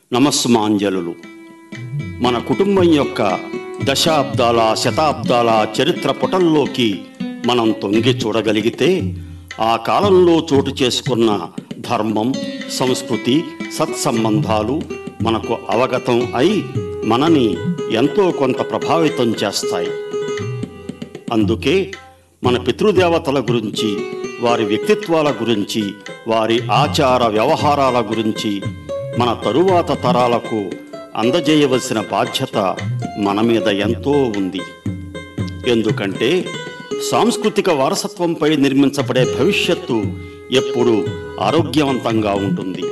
నమస్మాంజలులు మన కుటుంబం యొక్క దశాబ్దాల శతాబ్దాల చరిత్ర పుటంలోకి మనం తొంగి చూడగలిగితే ఆ కాలంలో చోటు చేసుకున్న ధర్మం సంస్కృతి సత్సంబంధాలు మనకు అవగతం అయి మనని ఎంతో కొంత ప్రభావితం చేస్తాయి అందుకే మన పితృదేవతల గురించి వారి వ్యక్తిత్వాల గురించి వారి ఆచార వ్యవహారాల గురించి మన తరువాత తరాలకు అందజేయవలసిన బాధ్యత మన మీద ఎంతో ఉంది ఎందుకంటే సాంస్కృతిక వారసత్వంపై నిర్మించబడే భవిష్యత్తు ఎప్పుడు ఆరోగ్యవంతంగా ఉంటుంది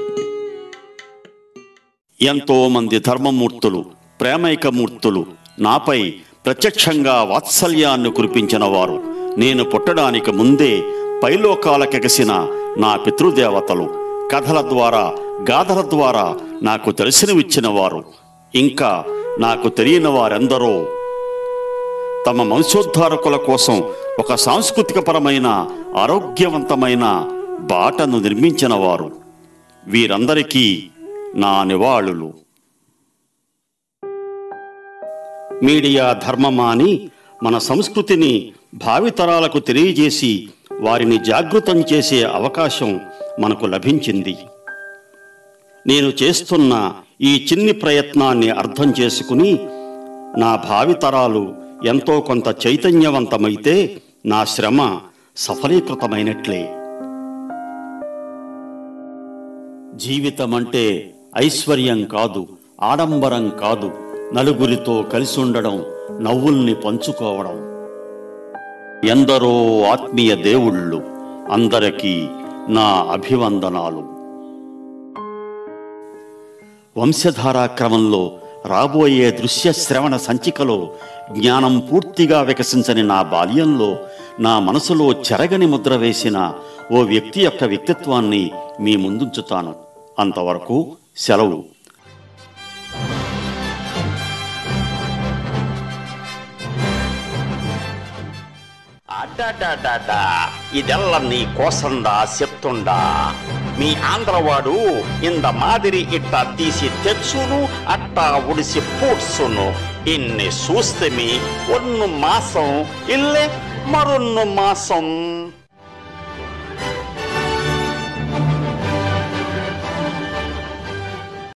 ఎంతో మంది ధర్మమూర్తులు ప్రేమైకమూర్తులు నాపై ప్రత్యక్షంగా వాత్సల్యాన్ని కురిపించిన వారు నేను పుట్టడానికి ముందే పైలోకాలకెగసిన నా పితృదేవతలు కథల ద్వారా గాథల ద్వారా నాకు దర్శనమిచ్చిన వారు ఇంకా నాకు తెలియని వారెందరో తమ వంశోద్ధారకుల కోసం ఒక సాంస్కృతికపరమైన ఆరోగ్యవంతమైన బాటను నిర్మించిన వారు వీరందరికీ నా నివాళులు మీడియా ధర్మమాని మన సంస్కృతిని భావితరాలకు తెలియజేసి వారిని జాగృతం చేసే అవకాశం మనకు లభించింది నేను చేస్తున్న ఈ చిన్ని ప్రయత్నాన్ని అర్థం చేసుకుని నా భావితరాలు ఎంతో కొంత చైతన్యవంతమైతే నా శ్రమ సఫలీకృతమైనట్లే జీవితం అంటే ఐశ్వర్యం కాదు ఆడంబరం కాదు నలుగురితో కలిసి ఉండడం నవ్వుల్ని పంచుకోవడం ఎందరో ఆత్మీయ దేవుళ్ళు అందరికీ నా అభివందనాలు వంశధారా క్రమంలో రాబోయే దృశ్య శ్రవణ సంచికలో జ్ఞానం పూర్తిగా వికసించని నా బాల్యంలో నా మనసులో చెరగని ముద్ర వేసిన ఓ వ్యక్తి యొక్క వ్యక్తిత్వాన్ని మీ ముందుంచుతాను అంతవరకు సెలవు అడ్డాడాడా ಇದೆಲ್ಲ ನೀ ಕೋಸಂದ ಸೆತ್ತುಂಡ మీ ఆంధ్రవాడు ఇంద మాదిరి ఇట్ట తీసి తెచ్చును అట్టా ఉడిసి పూడ్సును ఇన్ని చూస్తే మీ ఒన్ను మాసం ఇల్లే మరొన్ను మాసం